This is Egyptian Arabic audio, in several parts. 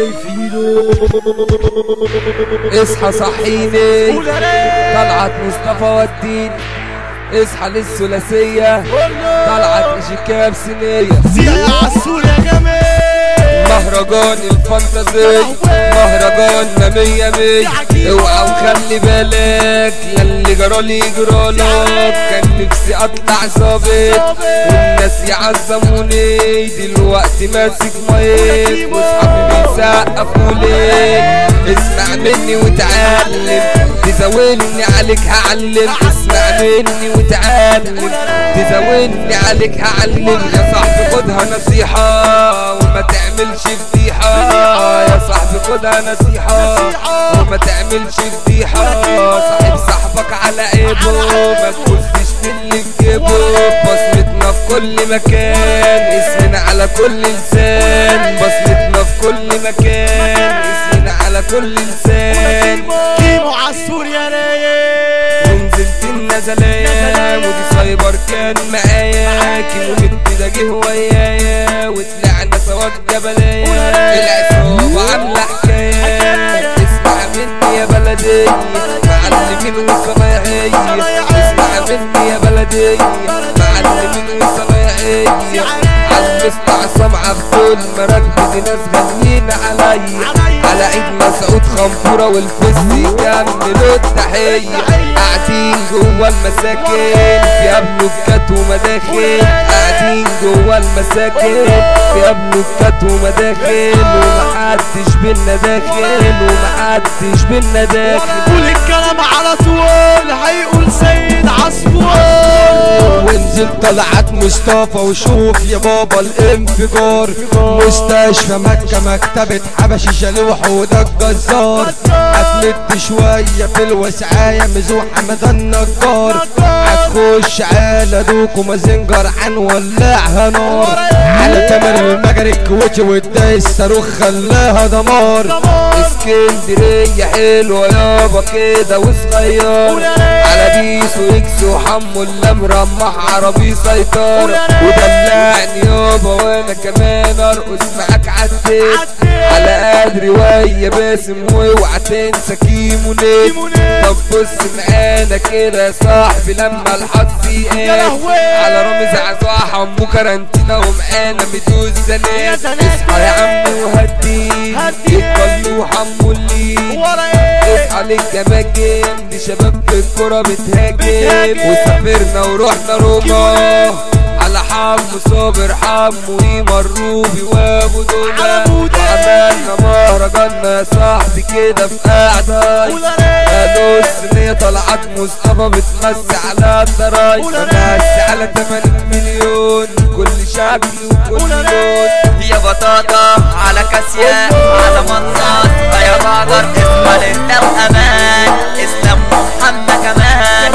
شايفينه اصحى صحيني طلعت مصطفى والدين اصحى للثلاثية طلعت اشيكاب سنية يا عسول يا جميل مهرجان الفانتازي مهرجان ما مية مية اوعى وخلي بالك ياللي جرالي جرالك كان نفسي اطلع ظابط والناس يعظموني دلوقتي ماسك مايك واصحابي بيسقفوا لي اسمع مني وتعلم تزاولني عليك هعلم اسمع مني وتعلم تزاولني عليك هعلم يا صاحبي خدها نصيحة وما تعملش فضيحة يا صاحبي خدها نصيحة وما تعملش فضيحة صاحب صاحبك على عيبه ما تبصش اللي في جيبه بصمتنا في كل مكان اسمنا على كل لسان بصمتنا في كل مكان اسمنا على كل لسان كيمو عسول يا رايق ونزلت النزلات ودي سايبر كان معايا كيلو جد ده جه ويايا وطلعنا سوا الجبلية العصابة عاملة حكاية اسمع مني يا بلدي معلمين وصنايعية اسمع مني يا بلدي معلمين وصنايعية عالمست عصام عبدول مراكب دي ناس غاليين عليا على عيد مسعود خنفورة والفستي كملوا التحية قاعدين جوا المساكن في بلوكات ومداخل قاعدين جوا المساكن في بلوكات ومداخل ومحدش بينا داخل ومحدش بينا داخل قول الكلام على طول هيقول سيد عصفور وانزل طلعت مصطفى وشوف يا بابا الانفجار مستشفى مكة مكتبة حبشي شلوح وده الجزار هتمد شوية في الوسعاية مزوح حمد النجار هتخش على دوك ومازنجر هنولعها نار على تامر المجري الكويتي والدايس صاروخ خلاها دمار اسكندرية حلوة يابا كده وصغير على بيس واكس وحمو اللي مرمح عربي سيطرة ودلعني يابا وانا كمان ارقص معاك عالتيت على قدري ويا باسم واوعى تنسى كيمو نيت طب بص معانا كده يا صاحبي لما الحظ يقاس على رامز عزوع حمو كارانتينا ومعانا ميدوز زنات اصحى يا عم وهديك اتقل وحمو الليل ورا ايه اصحى للجماجم دي شباب في الكرة بتهاجم وسافرنا ورحنا روما على حمو صابر حمو ايمن روبي وابو دوما على بودي. وعملنا مهرجاننا يا صاحبي كده في قعدة قالوا السنية طلعت مصطفى بتمسي على الضرايب بمسي على 80 مليون كل شكل وكل لون يا بطاطا على كاسيان على منصات يا بعضر اسمع لله وامان اسلام ومحمد كمان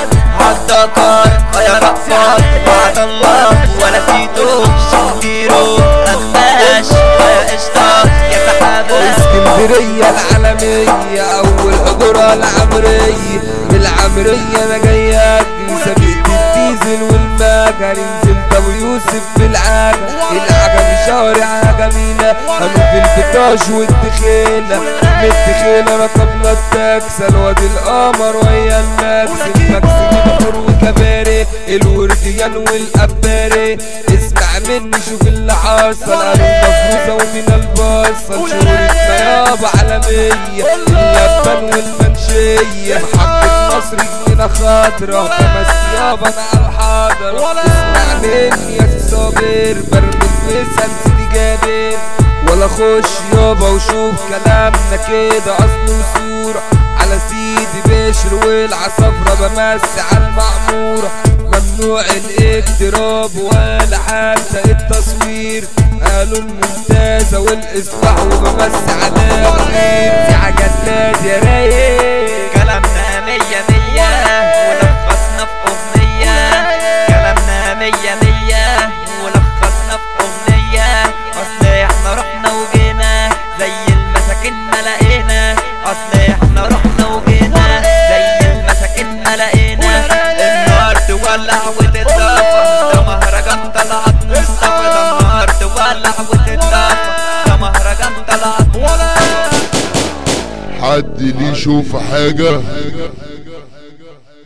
عالدكار يا رقصات وعد الله ولا تيتو شنديرو قماش يا قشطة يا سحابة اسكندرية العالمية أول حضورة العمرية من العمرية أنا جاي أجري سابقت الديزل والمجري نزلت أبو يوسف في العجل العجل شوارع جميلة أنا في البطاش والدخيلة من الدخيلة ركبنا التاكسي الواد القمر ويا الماكس الماكس بحور وكباري الورديان والقباري اسمع مني شوف اللي حصل قالوا المفروزة ومن البصل شهرتنا يابا عالمية اللبن والمنشية محطة مصر جنينة خضرا خمس يابا انا على الحاضرة اسمع مني يا صابر برمي المثل سيدي جابر ولا خش يابا وشوف كلامنا كده اصل وصورة على سيدي بشر والعصفرة بمسي على المعمورة ممنوع الاقتراب ولا حتى التصوير قالوا الممتازة والإصلاح وبمسي على مغيب دي عجلات يا رايق كلامنا مية مية ولخصنا في أغنية كلامنا مية مية ولخصنا في أغنية أصل احنا رحنا وجينا زي المساكين ما لقينا أصل احنا رحنا وجينا زي المساكين ما لقينا النار تولع وتتطفى ده مهرجان طلعت مصطفى ده النار تولع وتتطفى ده مهرجان طلعت حد ليه يشوف حاجة